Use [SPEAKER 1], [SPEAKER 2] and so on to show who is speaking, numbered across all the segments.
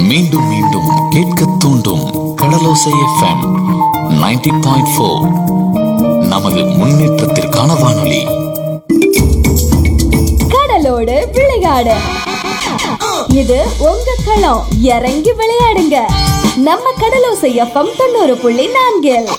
[SPEAKER 1] மீண்டும் மீண்டும் கேட்க தூண்டும் கடலோசை எஃப்எம் 90.4 பாயிண்ட் ஃபோர் நமது முன்னேற்றத்திற்கான வானொலி
[SPEAKER 2] கடலோடு விளையாடு இது உங்க களம் இறங்கி விளையாடுங்க நம்ம கடலோசை எஃப்எம் தொண்ணூறு புள்ளி நான்கில்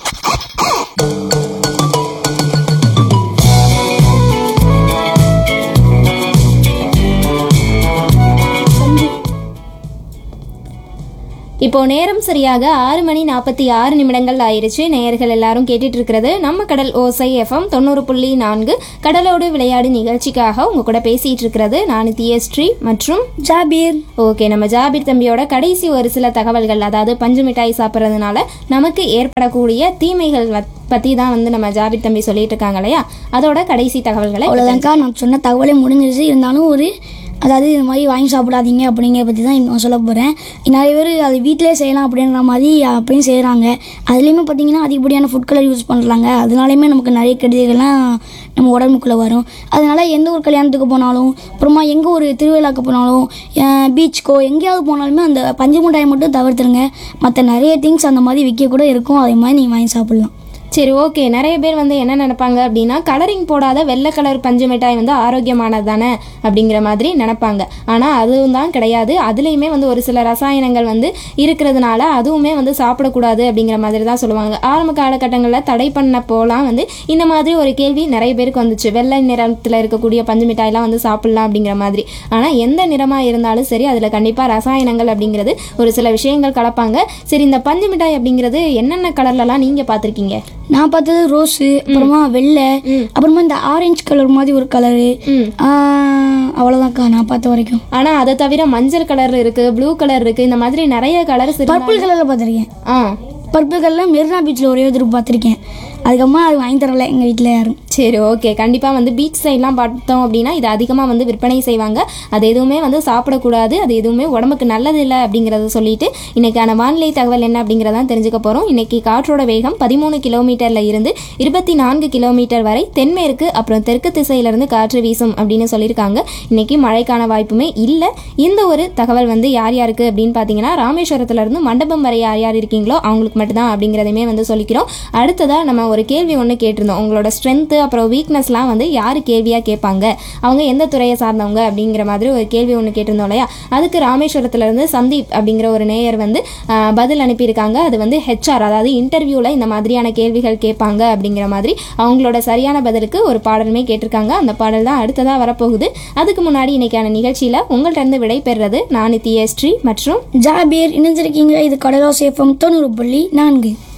[SPEAKER 3] இப்போ நேரம் சரியாக ஆறு மணி நாற்பத்தி ஆறு நிமிடங்கள் ஆயிருச்சு நேயர்கள் எல்லாரும் கேட்டுட்டு இருக்கிறது நம்ம கடல் ஓசை எஃப்எம் தொண்ணூறு புள்ளி நான்கு கடலோடு விளையாடு நிகழ்ச்சிக்காக உங்க கூட பேசிட்டு இருக்கிறது நான் தியஸ்ரீ மற்றும்
[SPEAKER 4] ஜாபீர்
[SPEAKER 3] ஓகே நம்ம ஜாபிர் தம்பியோட கடைசி ஒரு சில தகவல்கள் அதாவது பஞ்சு மிட்டாய் சாப்பிட்றதுனால நமக்கு ஏற்படக்கூடிய தீமைகள் வ- பத்தி தான் வந்து நம்ம ஜாபிர் தம்பி சொல்லிட்டு இருக்காங்க இல்லையா அதோட கடைசி தகவல்களை
[SPEAKER 4] அவ்வளோதான்க்கா நான் சொன்ன தகவலே முடிஞ்சிருச்சு இருந்தாலும் ஒரு அதாவது இது மாதிரி வாங்கி சாப்பிடாதீங்க அப்படிங்கிற பற்றி தான் நான் சொல்ல போகிறேன் நிறைய பேர் அது வீட்டிலே செய்யலாம் அப்படின்ற மாதிரி அப்படியும் செய்கிறாங்க அதுலேயுமே பார்த்தீங்கன்னா அதிகப்படியான ஃபுட் கலர் யூஸ் பண்ணுறாங்க அதனாலையுமே நமக்கு நிறைய கெடுதிகள்லாம் நம்ம உடம்புக்குள்ளே வரும் அதனால எந்த ஒரு கல்யாணத்துக்கு போனாலும் அப்புறமா எங்கே ஒரு திருவிழாக்கு போனாலும் பீச்சுக்கோ எங்கேயாவது போனாலுமே அந்த பஞ்சு மிட்டாயை மட்டும் தவிர்த்துருங்க மற்ற நிறைய திங்ஸ் அந்த மாதிரி விற்க கூட இருக்கும் அதே மாதிரி நீங்கள் வாங்கி சாப்பிட்லாம்
[SPEAKER 3] சரி ஓகே நிறைய பேர் வந்து என்ன நினைப்பாங்க அப்படின்னா கலரிங் போடாத வெள்ளை கலர் பஞ்சு மிட்டாய் வந்து ஆரோக்கியமானது தானே அப்படிங்கிற மாதிரி நினைப்பாங்க ஆனால் அதுவும் தான் கிடையாது அதுலேயுமே வந்து ஒரு சில ரசாயனங்கள் வந்து இருக்கிறதுனால அதுவுமே வந்து சாப்பிடக்கூடாது அப்படிங்கிற மாதிரி தான் சொல்லுவாங்க ஆரம்ப காலகட்டங்களில் தடை பண்ண போலாம் வந்து இந்த மாதிரி ஒரு கேள்வி நிறைய பேருக்கு வந்துச்சு வெள்ளை நிறத்தில் இருக்கக்கூடிய பஞ்சு மிட்டாய்லாம் வந்து சாப்பிடலாம் அப்படிங்கிற மாதிரி ஆனால் எந்த நிறமாக இருந்தாலும் சரி அதில் கண்டிப்பாக ரசாயனங்கள் அப்படிங்கிறது ஒரு சில விஷயங்கள் கலப்பாங்க சரி இந்த பஞ்சு மிட்டாய் அப்படிங்கிறது என்னென்ன கலர்லலாம் நீங்கள் பார்த்துருக்கீங்க
[SPEAKER 4] நான் பார்த்தது ரோஸு அப்புறமா வெள்ளை அப்புறமா இந்த ஆரஞ்சு கலர் மாதிரி ஒரு கலரு அவ்வளோதான்க்கா நான் பார்த்த வரைக்கும்
[SPEAKER 3] ஆனா அதை தவிர மஞ்சள் கலர் இருக்கு ப்ளூ கலர் இருக்கு இந்த மாதிரி நிறைய கலர்ஸ்
[SPEAKER 4] பர்பிள் கலரில் பார்த்துருக்கேன்
[SPEAKER 3] ஆ
[SPEAKER 4] பர்பிள் கலரில் மெரினா பீச்சில் ஒரே ஒரு பார்த்துருக்கேன் அதுக்கப்புறமா அது வாங்கி தரல எங்கள் வீட்டில் யாரும்
[SPEAKER 3] சரி ஓகே கண்டிப்பாக வந்து பீச் சைட்லாம் பார்த்தோம் அப்படின்னா இது அதிகமாக வந்து விற்பனை செய்வாங்க அது எதுவுமே வந்து சாப்பிடக்கூடாது அது எதுவுமே உடம்புக்கு நல்லது இல்லை அப்படிங்கிறத சொல்லிட்டு இன்னைக்கான வானிலை தகவல் என்ன அப்படிங்கிறதான் தெரிஞ்சுக்க போகிறோம் இன்னைக்கு காற்றோட வேகம் பதிமூணு கிலோமீட்டரில் இருந்து இருபத்தி நான்கு கிலோமீட்டர் வரை தென்மேற்கு அப்புறம் தெற்கு திசையிலிருந்து காற்று வீசும் அப்படின்னு சொல்லியிருக்காங்க இன்னைக்கு மழைக்கான வாய்ப்புமே இல்லை இந்த ஒரு தகவல் வந்து யார் யாருக்கு அப்படின்னு பார்த்தீங்கன்னா ராமேஸ்வரத்துல இருந்து மண்டபம் வரை யார் யார் இருக்கீங்களோ அவங்களுக்கு மட்டும்தான் அப்படிங்கிறதையுமே வந்து சொல்லிக்கிறோம் அடுத்ததாக நம்ம ஒரு கேள்வி ஒன்று கேட்டிருந்தோம் உங்களோட ஸ்ட்ரென்த்து அப்புறம் வீக்னஸ்லாம் வந்து யார் கேள்வியாக கேட்பாங்க அவங்க எந்த துறையை சார்ந்தவங்க அப்படிங்கிற மாதிரி ஒரு கேள்வி ஒன்று கேட்டிருந்தோம் இல்லையா அதுக்கு ராமேஸ்வரத்துல இருந்து சந்தீப் அப்படிங்கிற ஒரு நேயர் வந்து ஆஹ், பதில் அனுப்பியிருக்காங்க அது வந்து ஹெச்ஆர் அதாவது இன்டர்வியூவில் இந்த மாதிரியான கேள்விகள் கேட்பாங்க அப்படிங்கிற மாதிரி அவங்களோட சரியான பதிலுக்கு ஒரு பாடலுமே கேட்டிருக்காங்க அந்த பாடல் தான் அடுத்ததாக வரப்போகுது அதுக்கு முன்னாடி இன்னைக்கான நிகழ்ச்சியில் உங்கள்கிட்ட இருந்து விடை பெறுறது நான் தியஸ்ரீ மற்றும்
[SPEAKER 4] ஜாபீர் இணைஞ்சிருக்கீங்க இது கடலோ சேஃபம் தொண்ணூறு புள்ளி நான்கு